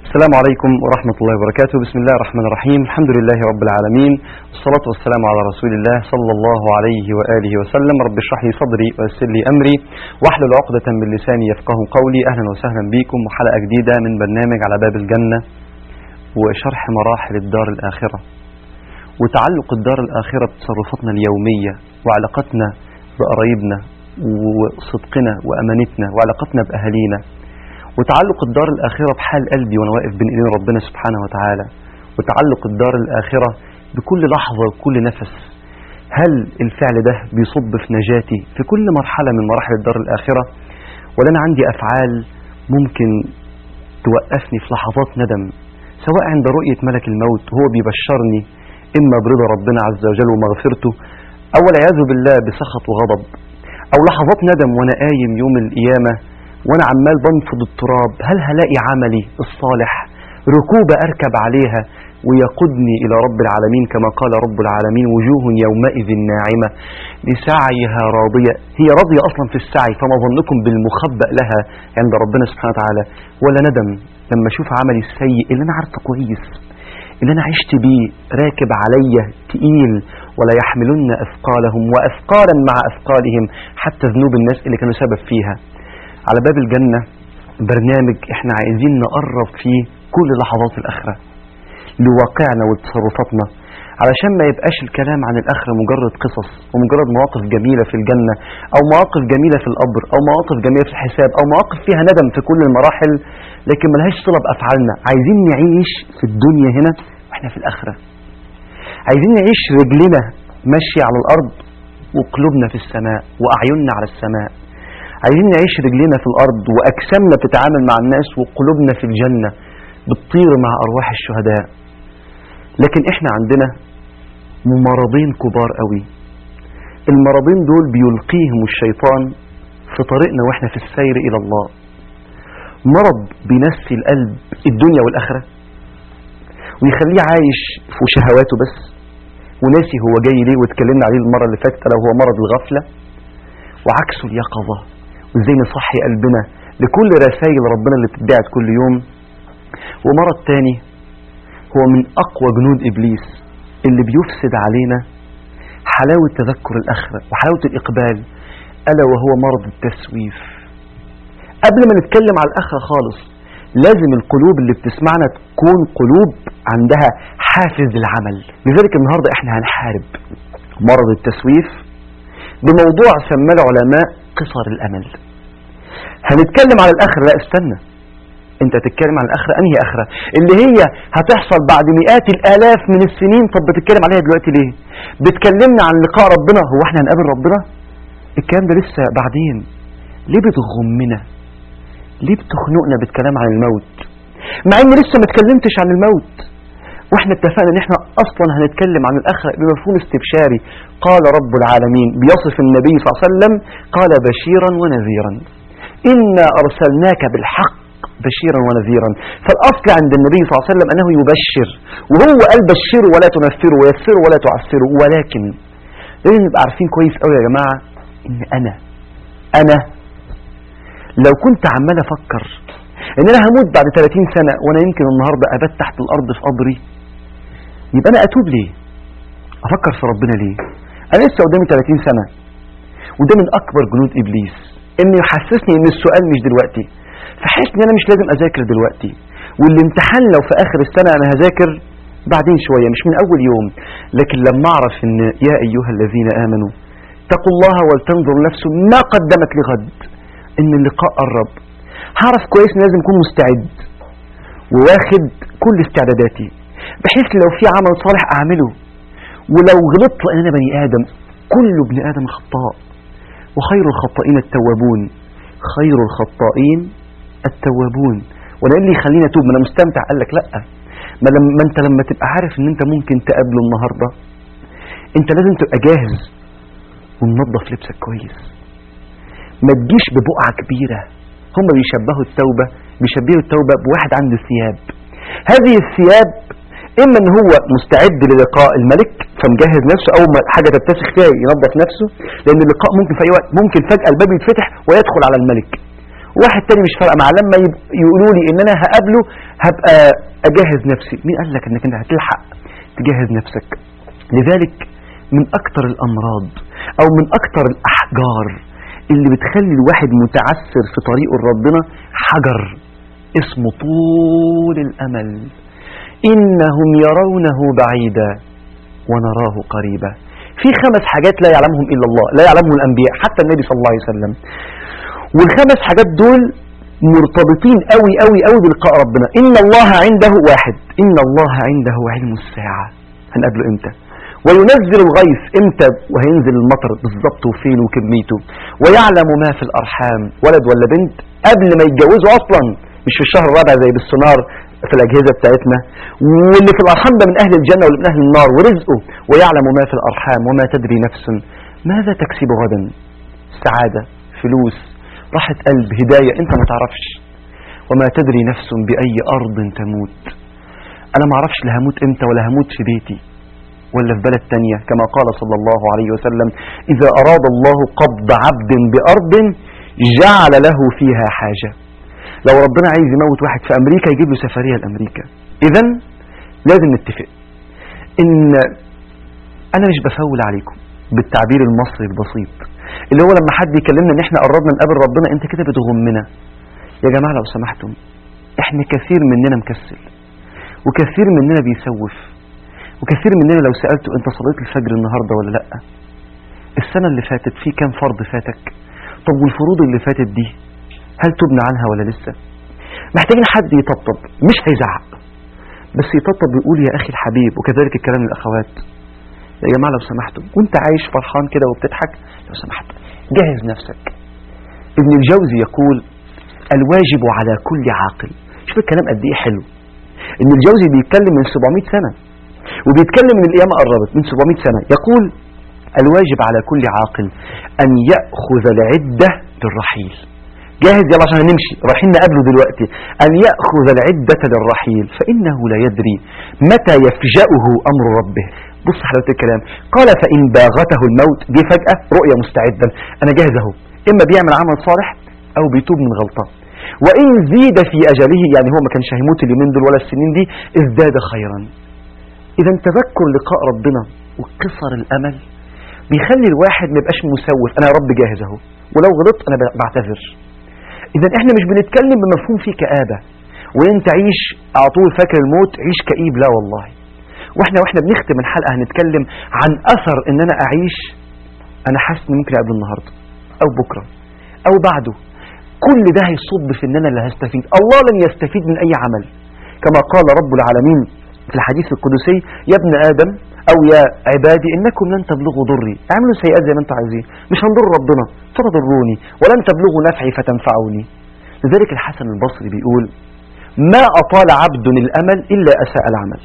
السلام عليكم ورحمة الله وبركاته بسم الله الرحمن الرحيم الحمد لله رب العالمين والصلاة والسلام على رسول الله صلى الله عليه وآله وسلم رب اشرح لي صدري ويسر لي أمري واحلل عقدة من لساني يفقه قولي أهلا وسهلا بكم وحلقة جديدة من برنامج على باب الجنة وشرح مراحل الدار الآخرة وتعلق الدار الآخرة بتصرفاتنا اليومية وعلاقتنا بقرايبنا وصدقنا وأمانتنا وعلاقتنا بأهالينا وتعلق الدار الآخرة بحال قلبي وأنا واقف بين إيدين ربنا سبحانه وتعالى وتعلق الدار الآخرة بكل لحظة وكل نفس هل الفعل ده بيصب في نجاتي في كل مرحلة من مراحل الدار الآخرة ولا أنا عندي أفعال ممكن توقفني في لحظات ندم سواء عند رؤية ملك الموت وهو بيبشرني إما برضا ربنا عز وجل ومغفرته أو والعياذ بالله بسخط وغضب أو لحظات ندم وأنا قايم يوم القيامة وانا عمال بنفض التراب هل هلاقي عملي الصالح ركوبة اركب عليها ويقودني الى رب العالمين كما قال رب العالمين وجوه يومئذ ناعمة لسعيها راضية هي راضية اصلا في السعي فما ظنكم بالمخبأ لها عند ربنا سبحانه وتعالى ولا ندم لما اشوف عملي السيء اللي انا عارفه كويس اللي انا عشت بيه راكب عليا تقيل ولا يحملن اثقالهم واثقالا مع اثقالهم حتى ذنوب الناس اللي كانوا سبب فيها على باب الجنة برنامج احنا عايزين نقرب فيه كل لحظات الآخرة لواقعنا وتصرفاتنا علشان ما يبقاش الكلام عن الآخرة مجرد قصص ومجرد مواقف جميلة في الجنة أو مواقف جميلة في القبر أو مواقف جميلة في الحساب أو مواقف فيها ندم في كل المراحل لكن ملهاش صلة بأفعالنا عايزين نعيش في الدنيا هنا واحنا في الآخرة عايزين نعيش رجلنا ماشية على الأرض وقلوبنا في السماء وأعيننا على السماء عايزين نعيش رجلنا في الأرض وأجسامنا بتتعامل مع الناس وقلوبنا في الجنة بتطير مع أرواح الشهداء لكن إحنا عندنا مرضين كبار قوي المرضين دول بيلقيهم الشيطان في طريقنا وإحنا في السير إلى الله مرض بينسي القلب الدنيا والآخرة ويخليه عايش في شهواته بس وناسي هو جاي ليه واتكلمنا عليه المرة اللي فاتت لو هو مرض الغفلة وعكسه اليقظة وازاي نصحي قلبنا لكل رسائل ربنا اللي بتتبعت كل يوم ومرض تاني هو من أقوى جنود إبليس اللي بيفسد علينا حلاوة تذكر الآخرة وحلاوة الإقبال ألا وهو مرض التسويف قبل ما نتكلم على الآخرة خالص لازم القلوب اللي بتسمعنا تكون قلوب عندها حافز للعمل لذلك النهاردة احنا هنحارب مرض التسويف بموضوع سماه العلماء قصر الأمل هنتكلم على الآخرة لا استنى انت تتكلم عن الآخرة أنهي آخرة اللي هي هتحصل بعد مئات الآلاف من السنين طب بتتكلم عليها دلوقتي ليه بتكلمنا عن لقاء ربنا هو احنا هنقابل ربنا الكلام ده لسه بعدين ليه بتغمنا ليه بتخنقنا بالكلام عن الموت مع ان لسه ما اتكلمتش عن الموت واحنا اتفقنا ان احنا اصلا هنتكلم عن الاخره بمفهوم استبشاري قال رب العالمين بيصف النبي صلى الله عليه وسلم قال بشيرا ونذيرا انا ارسلناك بالحق بشيرا ونذيرا فالاصل عند النبي صلى الله عليه وسلم انه يبشر وهو قال بشروا ولا تنفروا ويسروا ولا تعسروا ولكن لازم نبقى عارفين كويس قوي يا جماعه ان انا انا لو كنت عمال افكر ان انا هموت بعد 30 سنه وانا يمكن النهارده ابات تحت الارض في قبري يبقى انا اتوب ليه افكر في ربنا ليه انا لسه قدامي 30 سنه وده من اكبر جنود ابليس انه يحسسني ان السؤال مش دلوقتي فحس ان انا مش لازم اذاكر دلوقتي والامتحان لو في اخر السنه انا هذاكر بعدين شويه مش من اول يوم لكن لما اعرف ان يا ايها الذين امنوا اتقوا الله ولتنظر نفس ما قدمت لغد ان اللقاء قرب هعرف كويس ان لازم اكون مستعد وواخد كل استعداداتي بحيث لو في عمل صالح اعمله ولو غلطت لان انا بني ادم كل ابن ادم خطاء وخير الخطائين التوابون خير الخطائين التوابون وانا اللي يخليني اتوب ما انا مستمتع قال لك لا ما, لما ما انت لما تبقى عارف ان انت ممكن تقابله النهارده انت لازم تبقى جاهز ومنظف لبسك كويس ما تجيش ببقعه كبيره هم بيشبهوا التوبه بيشبهوا التوبه بواحد عنده ثياب هذه الثياب اما ان هو مستعد للقاء الملك فمجهز نفسه اول ما حاجه تتسخ فيها ينظف نفسه لان اللقاء ممكن في اي وقت ممكن فجاه الباب يتفتح ويدخل على الملك واحد تاني مش فارقه معاه لما يب- يقولوا لي ان انا هقابله هبقى اجهز نفسي مين قال لك انك انت هتلحق تجهز نفسك لذلك من اكتر الامراض او من اكتر الاحجار اللي بتخلي الواحد متعثر في طريقه لربنا حجر اسمه طول الامل انهم يرونه بعيدا ونراه قريبا في خمس حاجات لا يعلمهم الا الله لا يعلمهم الانبياء حتى النبي صلى الله عليه وسلم والخمس حاجات دول مرتبطين قوي قوي قوي بلقاء ربنا ان الله عنده واحد ان الله عنده علم الساعه هنقابله امتى وينزل الغيث امتى وهينزل المطر بالظبط وفين وكميته ويعلم ما في الارحام ولد ولا بنت قبل ما يتجوزوا اصلا مش في الشهر الرابع زي بالسونار في الاجهزه بتاعتنا واللي في الارحام ده من اهل الجنه واللي من اهل النار ورزقه ويعلم ما في الارحام وما تدري نفس ماذا تكسب غدا سعاده فلوس راحه قلب هدايه انت ما تعرفش وما تدري نفس باي ارض تموت انا ما اعرفش لا هموت امتى ولا هموت في بيتي ولا في بلد تانية كما قال صلى الله عليه وسلم إذا أراد الله قبض عبد بأرض جعل له فيها حاجة لو ربنا عايز يموت واحد في أمريكا يجيب له سفرية لأمريكا إذا لازم نتفق إن أنا مش بفول عليكم بالتعبير المصري البسيط اللي هو لما حد يكلمنا إن إحنا قربنا نقابل ربنا أنت كده بتغمنا يا جماعة لو سمحتم إحنا كثير مننا مكسل وكثير مننا بيسوف وكثير مننا لو سألته انت صليت الفجر النهاردة ولا لا السنة اللي فاتت في كام فرض فاتك طب والفروض اللي فاتت دي هل تبنى عنها ولا لسه محتاجين حد يطبطب مش هيزعق بس يطبطب ويقول يا أخي الحبيب وكذلك الكلام للأخوات يا جماعة لو سمحتم وانت عايش فرحان كده وبتضحك لو سمحت جهز نفسك ابن الجوزي يقول الواجب على كل عاقل شوف الكلام قد ايه حلو ابن الجوزي بيتكلم من 700 سنة وبيتكلم من القيامة قربت من 700 سنة يقول الواجب على كل عاقل أن يأخذ العدة للرحيل جاهز يلا عشان نمشي رايحين نقابله دلوقتي أن يأخذ العدة للرحيل فإنه لا يدري متى يفجأه أمر ربه بص حلاوة الكلام قال فإن باغته الموت دي فجأة رؤية مستعدا أنا جاهز أهو إما بيعمل عمل صالح أو بيتوب من غلطة وإن زيد في أجله يعني هو ما كانش هيموت اليومين دول ولا السنين دي ازداد خيرا إذا تذكر لقاء ربنا وقصر الأمل بيخلي الواحد ما يبقاش مسوف أنا يا رب جاهز أهو ولو غلطت أنا بعتذر إذا إحنا مش بنتكلم بمفهوم فيه كآبة وأنت عيش على طول فاكر الموت عيش كئيب لا والله وإحنا وإحنا بنختم الحلقة هنتكلم عن أثر إن أنا أعيش أنا حاسس إن ممكن أقابله النهاردة أو بكرة أو بعده كل ده هيصب في إن أنا اللي هستفيد الله لن يستفيد من أي عمل كما قال رب العالمين في الحديث القدسي يا ابن آدم أو يا عبادي إنكم لن تبلغوا ضري اعملوا سيئات زي ما انتم عايزين مش هنضر ربنا فتضروني ولن تبلغوا نفعي فتنفعوني لذلك الحسن البصري بيقول ما أطال عبد الأمل إلا أساء العمل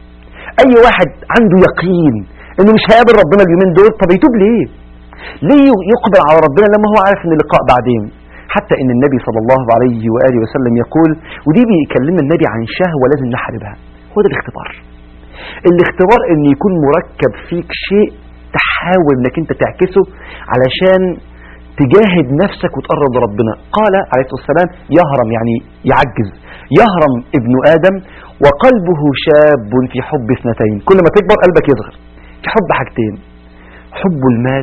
أي واحد عنده يقين إنه مش هيقابل ربنا اليومين دول طب يتوب ليه ليه يقبل على ربنا لما هو عارف إن اللقاء بعدين حتى إن النبي صلى الله عليه وآله وسلم يقول ودي بيكلمنا النبي عن شهوة لازم نحاربها هو ده الاختبار الاختبار ان يكون مركب فيك شيء تحاول انك انت تعكسه علشان تجاهد نفسك وتقرب لربنا قال عليه الصلاة والسلام يهرم يعني يعجز يهرم ابن آدم وقلبه شاب في حب اثنتين كل ما تكبر قلبك يصغر في حب حاجتين حب المال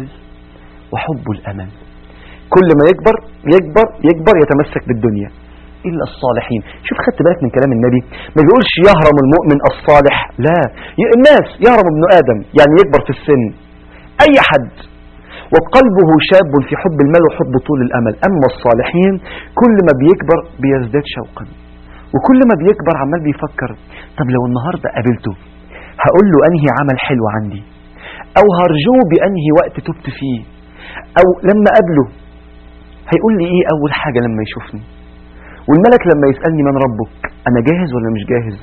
وحب الأمل كل ما يكبر يكبر يكبر يتمسك بالدنيا إلا الصالحين شوف خدت بالك من كلام النبي ما بيقولش يهرم المؤمن الصالح لا الناس يهرم ابن آدم يعني يكبر في السن أي حد وقلبه شاب في حب المال وحب طول الأمل أما الصالحين كل ما بيكبر بيزداد شوقا وكل ما بيكبر عمال بيفكر طب لو النهاردة قابلته هقول له أنهي عمل حلو عندي أو هرجوه بأنهي وقت تبت فيه أو لما قابله هيقول لي إيه أول حاجة لما يشوفني والملك لما يسألني من ربك أنا جاهز ولا مش جاهز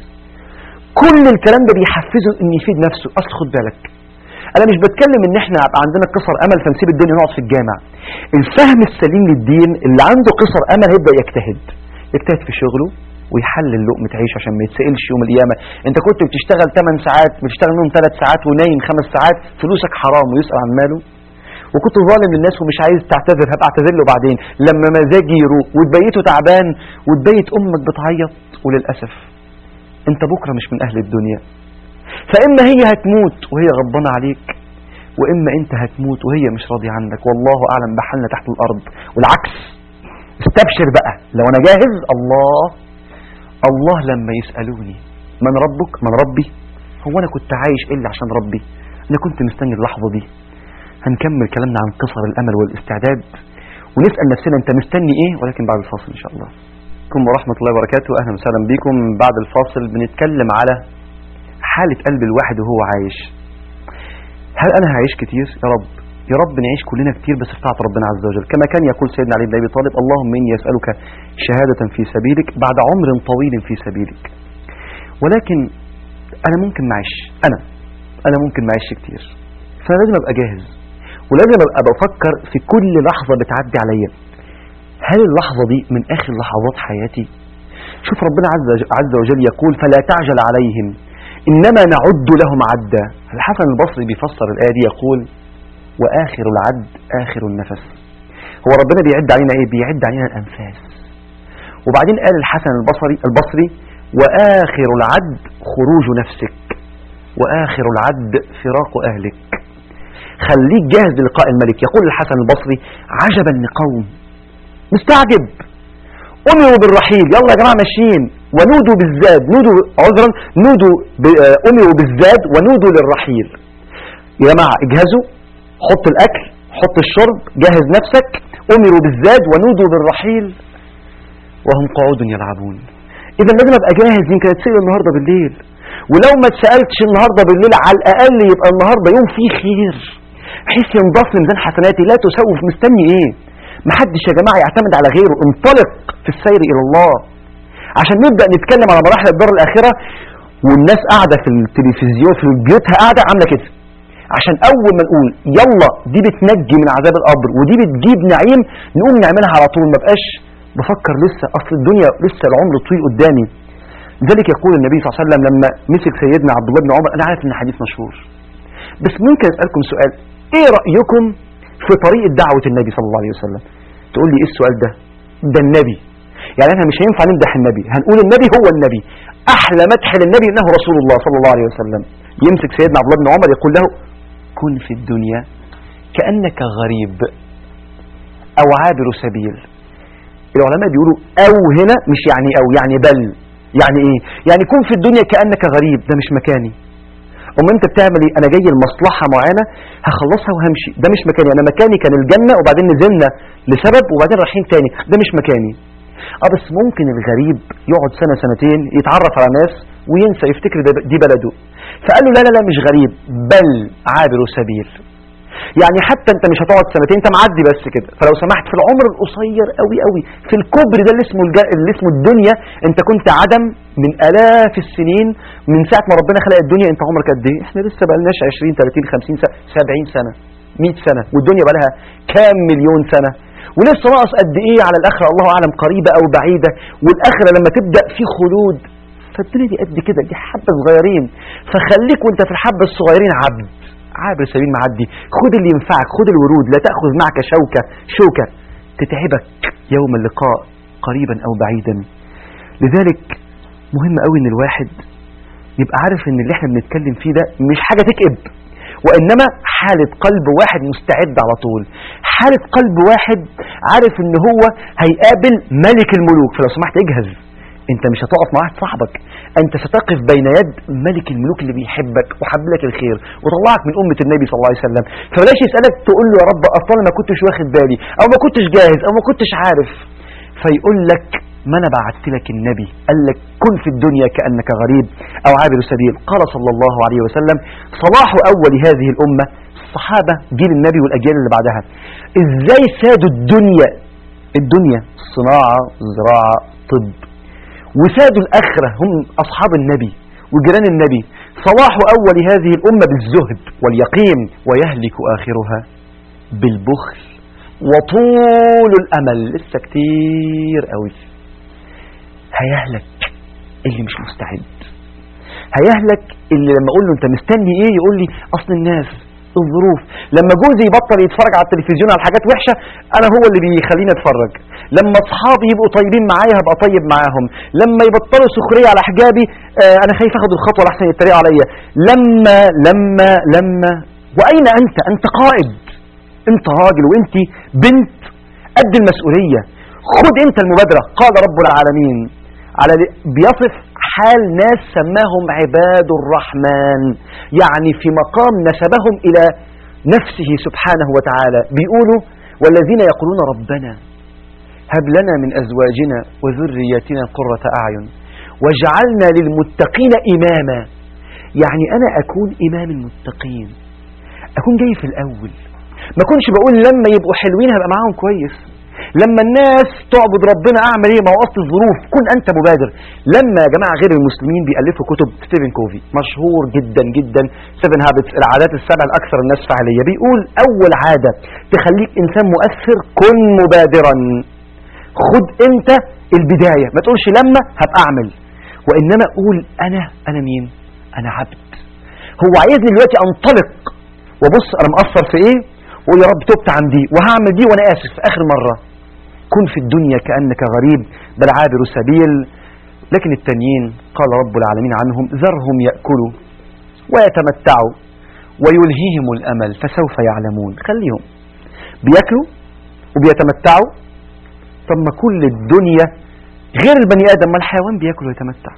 كل الكلام ده بيحفزه ان يفيد نفسه اصل خد بالك انا مش بتكلم ان احنا يبقى عندنا قصر امل فنسيب الدنيا نقعد في الجامع الفهم السليم للدين اللي عنده قصر امل هيبدا يجتهد يجتهد في شغله ويحلل لقمة عيش عشان ما يتسألش يوم القيامة انت كنت بتشتغل 8 ساعات بتشتغل منهم 3 ساعات ونايم 5 ساعات فلوسك حرام ويسأل عن ماله وكنت ظالم للناس ومش عايز تعتذر هبقى اعتذر له بعدين لما مزاجي يروق وتبيته تعبان وتبيت امك بتعيط وللاسف انت بكره مش من اهل الدنيا فاما هي هتموت وهي غضبانه عليك واما انت هتموت وهي مش راضيه عنك والله اعلم بحالنا تحت الارض والعكس استبشر بقى لو انا جاهز الله الله لما يسالوني من ربك من ربي هو انا كنت عايش الا عشان ربي انا كنت مستني اللحظه دي هنكمل كلامنا عن قصر الامل والاستعداد ونسال نفسنا انت مستني ايه ولكن بعد الفاصل ان شاء الله عليكم ورحمه الله وبركاته اهلا وسهلا بكم بعد الفاصل بنتكلم على حاله قلب الواحد وهو عايش هل انا هعيش كتير يا رب يا رب نعيش كلنا كتير بس في طاعه ربنا عز وجل كما كان يقول سيدنا علي بن ابي طالب اللهم اني اسالك شهاده في سبيلك بعد عمر طويل في سبيلك ولكن انا ممكن معيش انا انا ممكن معيش كتير فانا لازم ابقى جاهز ولازم ابقى بفكر في كل لحظه بتعدي عليا هل اللحظه دي من اخر لحظات حياتي شوف ربنا عز عز وجل يقول فلا تعجل عليهم انما نعد لهم عدا الحسن البصري بيفسر الايه دي يقول واخر العد اخر النفس هو ربنا بيعد علينا ايه بيعد علينا الانفاس وبعدين قال الحسن البصري البصري واخر العد خروج نفسك واخر العد فراق اهلك خليك جاهز للقاء الملك يقول الحسن البصري عجبا لقوم مستعجب امروا بالرحيل يلا يا جماعه ماشيين ونودوا بالزاد نودوا عذرا نودوا ب- آه، امروا بالزاد ونودوا للرحيل يا جماعه اجهزوا حط الاكل حط الشرب جهز نفسك امروا بالزاد ونودوا بالرحيل وهم قعود يلعبون اذا لازم ابقى جاهز يمكن اتسال النهارده بالليل ولو ما اتسالتش النهارده بالليل على الاقل يبقى النهارده يوم فيه خير بحيث ينضاف لميزان حسناتي لا تسوف مستني ايه محدش يا جماعه يعتمد على غيره انطلق في السير الى الله عشان نبدا نتكلم على مراحل الدار الاخره والناس قاعده في التلفزيون في بيوتها قاعده عامله كده عشان اول ما نقول يلا دي بتنجي من عذاب القبر ودي بتجيب نعيم نقوم نعملها على طول ما بقاش بفكر لسه اصل الدنيا لسه العمر طويل قدامي لذلك يقول النبي صلى الله عليه وسلم لما مسك سيدنا عبد الله بن عمر انا عارف ان الحديث مشهور بس ممكن اسالكم سؤال ايه رايكم في طريقه دعوه النبي صلى الله عليه وسلم تقول لي ايه السؤال ده ده النبي يعني احنا مش هينفع نمدح النبي هنقول النبي هو النبي احلى مدح للنبي انه رسول الله صلى الله عليه وسلم يمسك سيدنا عبد الله بن عمر يقول له كن في الدنيا كانك غريب او عابر سبيل العلماء بيقولوا او هنا مش يعني او يعني بل يعني ايه يعني كن في الدنيا كانك غريب ده مش مكاني أم أنت بتعمل إيه؟ أنا جاي لمصلحة معينة هخلصها وهمشي، ده مش مكاني، أنا مكاني كان الجنة وبعدين نزلنا لسبب وبعدين رايحين تاني، ده مش مكاني. أه بس ممكن الغريب يقعد سنة سنتين يتعرف على ناس وينسى يفتكر ده دي بلده. فقال له لا لا لا مش غريب بل عابر سبيل. يعني حتى انت مش هتقعد سنتين انت معدي بس كده فلو سمحت في العمر القصير قوي قوي في الكبر ده اللي اسمه الج... اللي اسمه الدنيا انت كنت عدم من الاف السنين من ساعه ما ربنا خلق الدنيا انت عمرك قد ايه احنا لسه بقالناش 20 30 50 سنه 70 سنه 100 سنه والدنيا بقى لها كام مليون سنه ولسه ناقص قد ايه على الاخره الله اعلم قريبه او بعيده والاخره لما تبدا في خلود فالدنيا دي قد كده دي حبه صغيرين فخليك وانت في الحبه الصغيرين عبد عابر سبيل معدي خد اللي ينفعك خد الورود لا تأخذ معك شوكة شوكة تتعبك يوم اللقاء قريبا أو بعيدا لذلك مهم قوي ان الواحد يبقى عارف ان اللي احنا بنتكلم فيه ده مش حاجة تكئب وإنما حالة قلب واحد مستعد على طول حالة قلب واحد عارف ان هو هيقابل ملك الملوك فلو سمحت اجهز انت مش هتقف مع واحد صاحبك انت ستقف بين يد ملك الملوك اللي بيحبك وحب لك الخير وطلعك من امه النبي صلى الله عليه وسلم فبلاش يسالك تقول له يا رب اصلا ما كنتش واخد بالي او ما كنتش جاهز او ما كنتش عارف فيقول لك ما انا بعت لك النبي قال لك كن في الدنيا كانك غريب او عابر سبيل قال صلى الله عليه وسلم صلاح اول هذه الامه الصحابه جيل النبي والاجيال اللي بعدها ازاي سادوا الدنيا الدنيا الصناعه الزراعه الطب وسادوا الآخرة هم أصحاب النبي وجيران النبي صلاح أول هذه الأمة بالزهد واليقين ويهلك آخرها بالبخل وطول الأمل لسه كتير قوي هيهلك اللي مش مستعد هيهلك اللي لما أقول له أنت مستني إيه يقول لي أصل الناس الظروف لما جوزي يبطل يتفرج على التلفزيون على حاجات وحشة أنا هو اللي بيخليني أتفرج لما أصحابي يبقوا طيبين معايا هبقى طيب معاهم لما يبطلوا سخرية على حجابي آه أنا خايف أخد الخطوة لحسن يتريقوا عليا لما لما لما وأين أنت أنت قائد أنت راجل وأنت بنت قد المسؤولية خد أنت المبادرة قال رب العالمين على بيصف حال ناس سماهم عباد الرحمن يعني في مقام نسبهم إلى نفسه سبحانه وتعالى بيقولوا والذين يقولون ربنا هب لنا من أزواجنا وذرياتنا قرة أعين واجعلنا للمتقين إماما يعني أنا أكون إمام المتقين أكون جاي في الأول ما كنش بقول لما يبقوا حلوين هبقى معاهم كويس لما الناس تعبد ربنا اعمل ايه ما هو اصل الظروف كن انت مبادر لما يا جماعه غير المسلمين بيالفوا كتب ستيفن كوفي مشهور جدا جدا سيفن هابتس العادات السبع الاكثر الناس فعاليه بيقول اول عاده تخليك انسان مؤثر كن مبادرا خد انت البدايه ما تقولش لما هبقى اعمل وانما قول انا انا مين انا عبد هو عايزني دلوقتي انطلق وبص انا مقصر في ايه وقول يا رب تبت عن دي وهعمل دي وانا اسف في اخر مره كن في الدنيا كانك غريب بل عابر سبيل لكن التانيين قال رب العالمين عنهم ذرهم ياكلوا ويتمتعوا ويلهيهم الامل فسوف يعلمون خليهم بياكلوا وبيتمتعوا طب ما كل الدنيا غير البني ادم ما الحيوان بياكل ويتمتع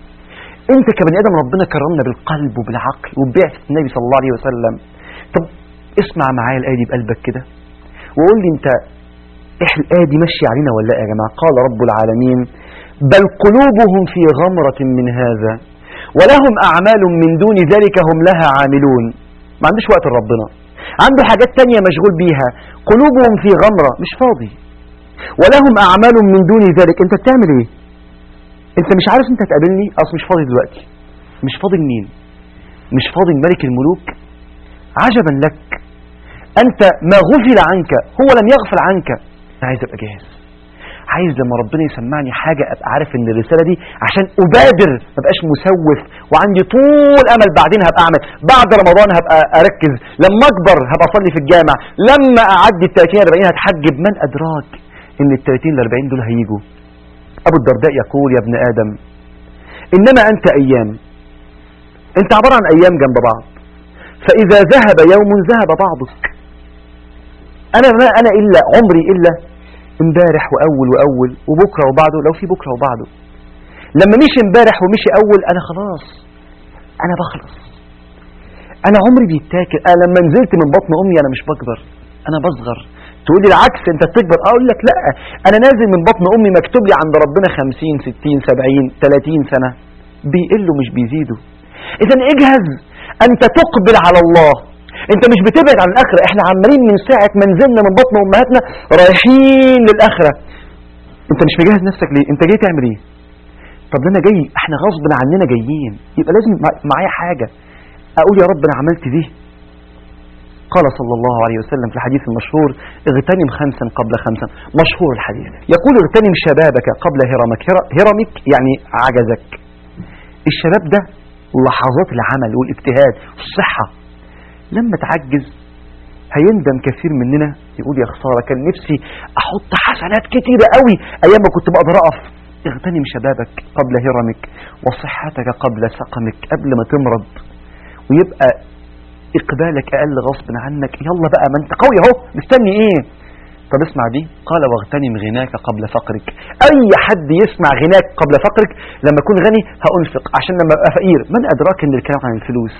انت كبني ادم ربنا كرمنا بالقلب وبالعقل وبعث النبي صلى الله عليه وسلم طب اسمع معايا الآية دي بقلبك كده وقول لي انت ايه الآية دي ماشية علينا ولا لا يا جماعة قال رب العالمين بل قلوبهم في غمرة من هذا ولهم أعمال من دون ذلك هم لها عاملون ما عندوش وقت ربنا عنده حاجات تانية مشغول بيها قلوبهم في غمرة مش فاضي ولهم أعمال من دون ذلك انت بتعمل ايه انت مش عارف انت هتقابلني اصل مش فاضي دلوقتي مش فاضي لمين مش فاضي لملك الملوك عجبا لك أنت ما غفل عنك هو لم يغفل عنك أنا عايز أبقى جاهز عايز لما ربنا يسمعني حاجة أبقى عارف إن الرسالة دي عشان أبادر ما بقاش مسوف وعندي طول أمل بعدين هبقى أعمل بعد رمضان هبقى أركز لما أكبر هبقى أصلي في الجامع لما أعدي ال 30 40 هتحجب من أدراك إن ال 30 ال 40 دول هيجوا أبو الدرداء يقول يا ابن آدم إنما أنت أيام أنت عبارة عن أيام جنب بعض فإذا ذهب يوم ذهب بعضك أنا ما أنا إلا عمري إلا امبارح وأول وأول وبكرة وبعده لو في بكرة وبعده لما مشي امبارح ومشي أول أنا خلاص أنا بخلص أنا عمري بيتاكل أنا لما نزلت من بطن أمي أنا مش بكبر أنا بصغر تقول لي العكس أنت بتكبر أقول لك لا أنا نازل من بطن أمي مكتوب لي عند ربنا 50 60 70 30 سنة بيقلوا مش بيزيدوا إذا اجهز أنت تقبل على الله انت مش بتبعد عن الاخره احنا عمالين من ساعه ما نزلنا من بطن امهاتنا رايحين للاخره انت مش مجهز نفسك ليه انت جاي تعمل ايه طب ده انا جاي احنا غصب عننا جايين يبقى لازم معايا حاجه اقول يا رب انا عملت دي قال صلى الله عليه وسلم في الحديث المشهور اغتنم خمسا قبل خمسا مشهور الحديث يقول اغتنم شبابك قبل هرمك هرمك يعني عجزك الشباب ده لحظات العمل والاجتهاد والصحة لما تعجز هيندم كثير مننا يقول يا خسارة كان نفسي أحط حسنات كتيرة قوي أيام ما كنت بقدر أقف اغتنم شبابك قبل هرمك وصحتك قبل سقمك قبل ما تمرض ويبقى إقبالك أقل غصب عنك يلا بقى ما أنت قوي أهو مستني إيه طب اسمع دي قال واغتنم غناك قبل فقرك أي حد يسمع غناك قبل فقرك لما أكون غني هأنفق عشان لما أبقى فقير من أدراك أن الكلام عن الفلوس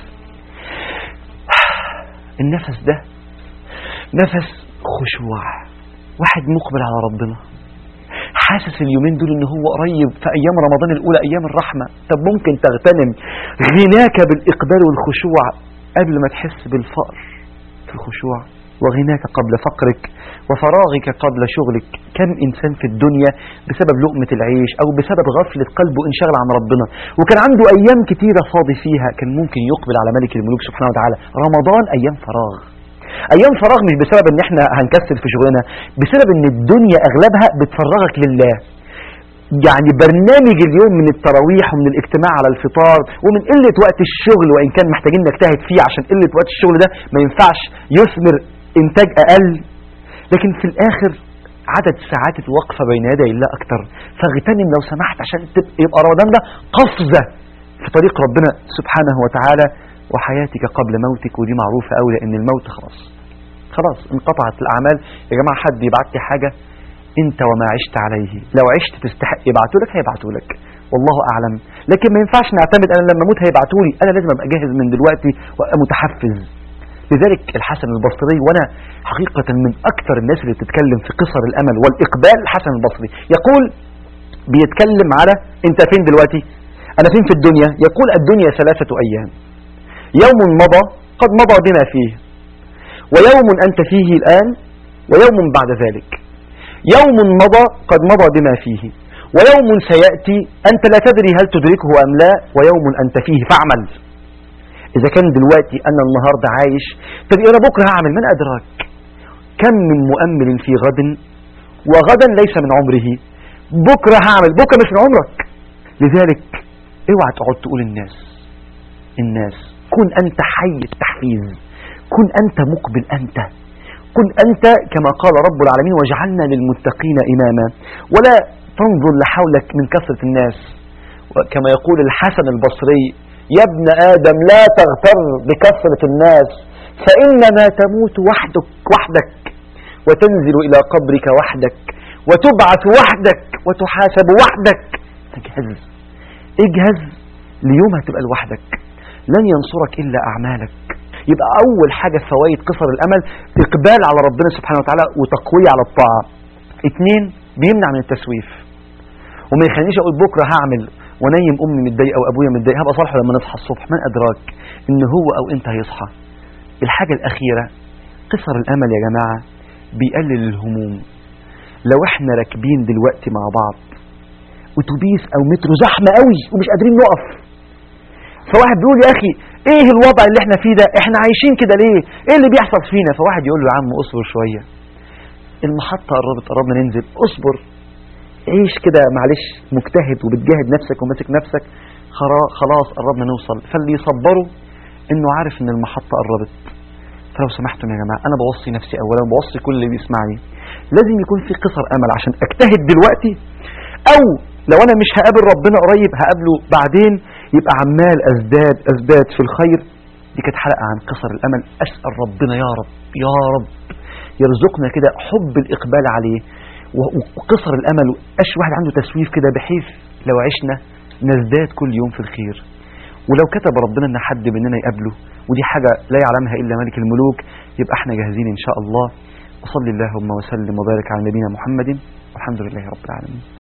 النفس ده نفس خشوع واحد مقبل على ربنا حاسس اليومين دول ان هو قريب في ايام رمضان الاولى ايام الرحمة طب ممكن تغتنم غناك بالاقبال والخشوع قبل ما تحس بالفقر في الخشوع وغناك قبل فقرك وفراغك قبل شغلك كم إنسان في الدنيا بسبب لقمة العيش أو بسبب غفلة قلبه انشغل عن ربنا وكان عنده أيام كتيرة فاضي فيها كان ممكن يقبل على ملك الملوك سبحانه وتعالى رمضان أيام فراغ أيام فراغ مش بسبب ان احنا هنكسل في شغلنا بسبب ان الدنيا أغلبها بتفرغك لله يعني برنامج اليوم من التراويح ومن الاجتماع على الفطار ومن قلة وقت الشغل وإن كان محتاجين نجتهد فيه عشان قلة وقت الشغل ده ما ينفعش يثمر إنتاج أقل لكن في الآخر عدد ساعات الوقفة بين يدي الله أكتر فاغتنم لو سمحت عشان تبقى يبقى رمضان ده قفزة في طريق ربنا سبحانه وتعالى وحياتك قبل موتك ودي معروفة أوي لأن الموت خلاص خلاص انقطعت الأعمال يا جماعة حد يبعت لي حاجة انت وما عشت عليه لو عشت تستحق يبعتوا لك هيبعتوا لك والله اعلم لكن ما ينفعش نعتمد انا لما اموت هيبعتوا لي انا لازم ابقى جاهز من دلوقتي وابقى متحفز لذلك الحسن البصري وانا حقيقة من اكثر الناس اللي بتتكلم في قصر الامل والاقبال الحسن البصري يقول بيتكلم على انت فين دلوقتي انا فين في الدنيا يقول الدنيا ثلاثة ايام يوم مضى قد مضى بما فيه ويوم انت فيه الان ويوم بعد ذلك يوم مضى قد مضى بما فيه ويوم سيأتي أنت لا تدري هل تدركه أم لا ويوم أنت فيه فاعمل إذا كان دلوقتي أنا النهاردة عايش طب أنا بكرة هعمل من أدراك كم من مؤمل في غد وغدا ليس من عمره بكرة هعمل بكرة مش من عمرك لذلك اوعى تقعد تقول الناس الناس كن أنت حي التحفيز كن أنت مقبل أنت كن أنت كما قال رب العالمين وجعلنا للمتقين إماما ولا تنظر لحولك من كثرة الناس كما يقول الحسن البصري يا ابن آدم لا تغتر بكثرة الناس فإنما تموت وحدك وحدك وتنزل إلى قبرك وحدك وتبعث وحدك وتحاسب وحدك اجهز اجهز ليوم هتبقى لوحدك لن ينصرك إلا أعمالك يبقى أول حاجة في فوائد قصر الأمل إقبال على ربنا سبحانه وتعالى وتقوية على الطاعة اتنين بيمنع من التسويف وما يخلينيش أقول بكرة هعمل ونيم أمي متضايقة وأبويا متضايق هبقى صالح لما نصحى الصبح من أدراك إن هو أو أنت هيصحى الحاجة الأخيرة قصر الأمل يا جماعة بيقلل الهموم لو احنا راكبين دلوقتي مع بعض اتوبيس او مترو زحمه قوي ومش قادرين نقف فواحد بيقول يا اخي ايه الوضع اللي احنا فيه ده احنا عايشين كده ليه ايه اللي بيحصل فينا فواحد يقول له يا عم اصبر شويه المحطه قربت قربنا ننزل اصبر عيش كده معلش مجتهد وبتجاهد نفسك وماسك نفسك خلاص قربنا نوصل فاللي يصبره انه عارف ان المحطه قربت فلو سمحتم يا جماعه انا بوصي نفسي اولا بوصي كل اللي بيسمعني لازم يكون في قصر امل عشان اجتهد دلوقتي او لو انا مش هقابل ربنا قريب هقابله بعدين يبقى عمال ازداد ازداد في الخير دي كانت حلقه عن قصر الامل اسال ربنا يا رب يا رب يرزقنا كده حب الاقبال عليه وقصر الامل واش واحد عنده تسويف كده بحيث لو عشنا نزداد كل يوم في الخير ولو كتب ربنا ان حد مننا يقابله ودي حاجه لا يعلمها الا ملك الملوك يبقى احنا جاهزين ان شاء الله وصلي اللهم وسلم وبارك على نبينا محمد والحمد لله رب العالمين